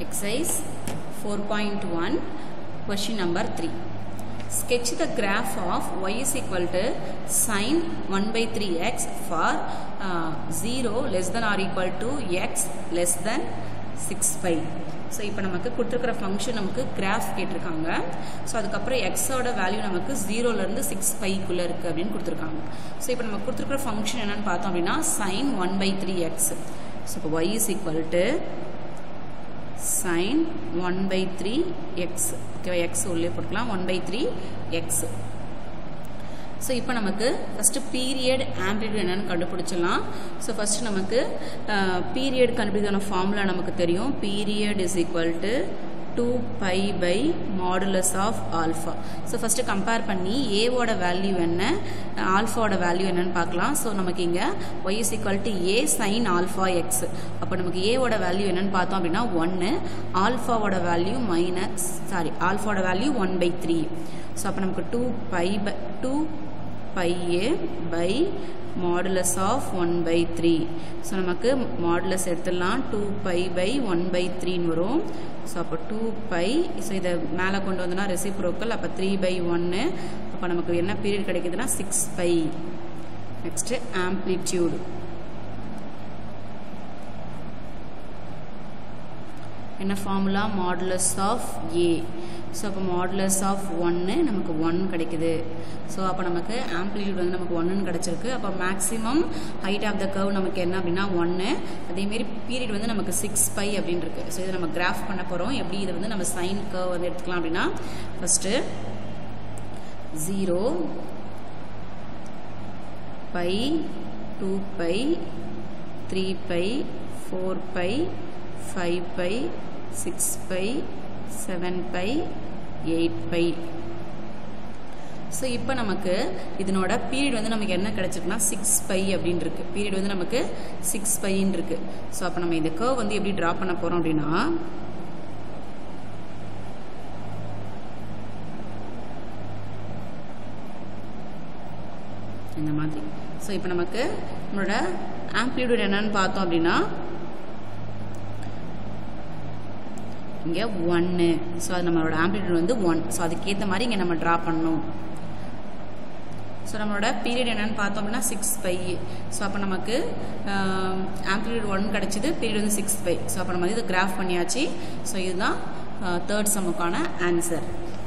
Exercise 4.1 question number 3 sketch the graph of y is equal to sin 1 by 3x for uh, 0 less than or equal to x less than 6 pi so இப்போ நமக்கு கொடுத்துருக்கிற function நமக்கு graph கேட்டிருக்காங்க so அதுக்கப்புறம் எக்ஸோட value நமக்கு ஜீரோலேருந்து six ஃபைவ்க்குள்ளே இருக்குது அப்படின்னு கொடுத்துருக்காங்க ஸோ இப்போ நம்ம கொடுத்துருக்கிற ஃபங்க்ஷன் என்னன்னு பார்த்தோம் அப்படின்னா sine one by three x so இப்போ y is equal to sine one by three x ஓகேவா எக்ஸ் உள்ளே போட்டுக்கலாம் one by three x so இப்போ நமக்கு ஃபஸ்ட்டு பீரியட் ஆம்பிளிட்யூட் என்னன்னு கண்டுபிடிச்சிடலாம் ஸோ ஃபஸ்ட்டு நமக்கு பீரியட் கண்டுபிடிக்கான ஃபார்முலா நமக்கு தெரியும் period is equal to two pi by modulus of alpha so first compare பண்ணி ஏவோட வேல்யூ என்ன ஆல்ஃபாவோட வேல்யூ என்னன்னு பார்க்கலாம் ஸோ நமக்கு இங்கே y is equal to a sine alpha x அப்போ நமக்கு ஏவோட வேல்யூ என்னன்னு பார்த்தோம் அப்படின்னா ஒன்று ஆல்ஃபாவோட வேல்யூ மைனஸ் சாரி ஆல்ஃபாவோட value one by three so அப்போ நமக்கு two pi by two pi a by modulus of one by three so நமக்கு மாடுலஸ் எடுத்துடலாம் two pi by one by த்ரீன்னு வரும் ஸோ அப்போ டூ பை ஸோ இதை மேலே கொண்டு வந்தோன்னா ரெசிப்ரோக்கல் அப்போ த்ரீ பை ஒன்று அப்போ நமக்கு என்ன பீரியட் கிடைக்குதுன்னா சிக்ஸ் பை நெக்ஸ்ட்டு ஆம்ப்ளிடியூடு என்ன formula modulus of a so அப்போ மாடுலஸ் ஆஃப் ஒன்று நமக்கு ஒன் கிடைக்குது ஸோ அப்போ நமக்கு ஆம்ப்ளிடியூட் வந்து நமக்கு ஒன்றுன்னு கிடச்சிருக்கு அப்போ maximum height of the curve நமக்கு என்ன அப்படின்னா ஒன்று அதேமாரி பீரியட் வந்து நமக்கு சிக்ஸ் பை அப்படின்னு இருக்கு ஸோ இதை நம்ம கிராஃப் பண்ண போகிறோம் எப்படி இதை வந்து நம்ம சைன் கர்வ் வந்து எடுத்துக்கலாம் அப்படின்னா first zero pi two pi three pi four pi five pi six pi seven pi eight pi so இப்போ நமக்கு இதனோட பீரியட் வந்து நமக்கு என்ன கிடைச்சிருக்குன்னா சிக்ஸ் பை அப்படின்னு இருக்கு பீரியட் வந்து நமக்கு சிக்ஸ் பைன்னு இருக்கு ஸோ அப்போ நம்ம இந்த கர்வ் வந்து எப்படி ட்ரா பண்ண போகிறோம் அப்படின்னா இந்த மாதிரி ஸோ இப்போ நமக்கு நம்மளோட ஆம்ப்ளிடியூட் என்னன்னு பார்த்தோம் அப்படின்னா இங்கே ஒன்று ஸோ அது நம்மளோட ஆம்ப்ளிடியூட் வந்து ஒன் ஸோ அதுக்கேற்ற மாதிரி இங்கே நம்ம ட்ரா பண்ணணும் ஸோ நம்மளோட பீரியட் என்னன்னு பார்த்தோம் அப்படின்னா சிக்ஸ் பை ஸோ அப்போ நமக்கு ஆம்ப்ளிடியூட் ஒன் கிடச்சிது பீரியட் வந்து சிக்ஸ் பை ஸோ அப்போ நம்ம இது கிராஃப் பண்ணியாச்சு ஸோ இதுதான் தேர்ட் சம்முக்கான ஆன்சர்